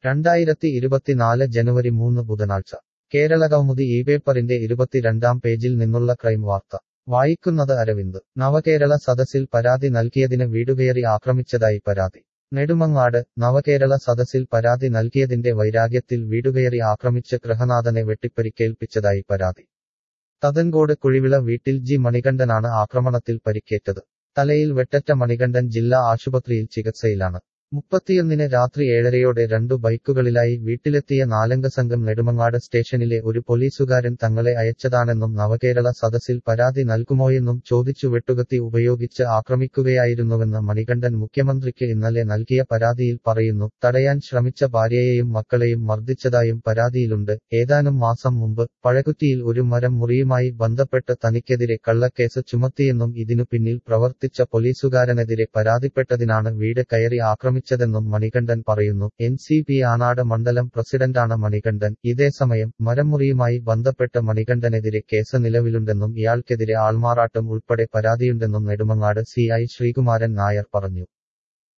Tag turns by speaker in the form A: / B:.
A: രണ്ടായിരത്തി ഇരുപത്തിനാല് ജനുവരി മൂന്ന് ബുധനാഴ്ച കേരളകൗമുദി ഈ പേപ്പറിന്റെ ഇരുപത്തിരണ്ടാം പേജിൽ നിന്നുള്ള ക്രൈം വാർത്ത വായിക്കുന്നത് അരവിന്ദ് നവകേരള സദസ്സിൽ പരാതി നൽകിയതിന് വീടുകയറി ആക്രമിച്ചതായി പരാതി നെടുമങ്ങാട് നവകേരള സദസ്സിൽ പരാതി നൽകിയതിന്റെ വൈരാഗ്യത്തിൽ വീടുകയറി ആക്രമിച്ച് ഗൃഹനാഥനെ വെട്ടിപ്പരിക്കേൽപ്പിച്ചതായി പരാതി തതൻകോട് കുഴിവിള വീട്ടിൽ ജി മണികണ്ഠനാണ് ആക്രമണത്തിൽ പരിക്കേറ്റത് തലയിൽ വെട്ടറ്റ മണികണ്ഠൻ ജില്ലാ ആശുപത്രിയിൽ ചികിത്സയിലാണ് മുപ്പത്തിയൊന്നിന് രാത്രി ഏഴരയോടെ രണ്ടു ബൈക്കുകളിലായി വീട്ടിലെത്തിയ നാലംഗ സംഘം നെടുമങ്ങാട് സ്റ്റേഷനിലെ ഒരു പോലീസുകാരൻ തങ്ങളെ അയച്ചതാണെന്നും നവകേരള സദസ്സിൽ പരാതി നൽകുമോയെന്നും ചോദിച്ചു വെട്ടുകത്തി ഉപയോഗിച്ച് ആക്രമിക്കുകയായിരുന്നുവെന്ന് മണികണ്ഠൻ മുഖ്യമന്ത്രിക്ക് ഇന്നലെ നൽകിയ പരാതിയിൽ പറയുന്നു തടയാൻ ശ്രമിച്ച ഭാര്യയെയും മക്കളെയും മർദ്ദിച്ചതായും പരാതിയിലുണ്ട് ഏതാനും മാസം മുമ്പ് പഴകുറ്റിയിൽ ഒരു മരം മുറിയുമായി ബന്ധപ്പെട്ട് തനിക്കെതിരെ കള്ളക്കേസ് ചുമത്തിയെന്നും ഇതിനു പിന്നിൽ പ്രവർത്തിച്ച പോലീസുകാരനെതിരെ പരാതിപ്പെട്ടതിനാണ് വീട് കയറി ആക്രമിച്ചതെന്നും മണികണ്ഠൻ പറയുന്നു എൻ സി പി ആനാട് മണ്ഡലം പ്രസിഡന്റാണ് മണികണ്ഠൻ ഇതേസമയം മരമുറിയുമായി ബന്ധപ്പെട്ട് മണികണ്ഠനെതിരെ കേസ് നിലവിലുണ്ടെന്നും ഇയാൾക്കെതിരെ ആൾമാറാട്ടം ഉൾപ്പെടെ പരാതിയുണ്ടെന്നും നെടുമങ്ങാട് സി ഐ ശ്രീകുമാരൻ നായർ പറഞ്ഞു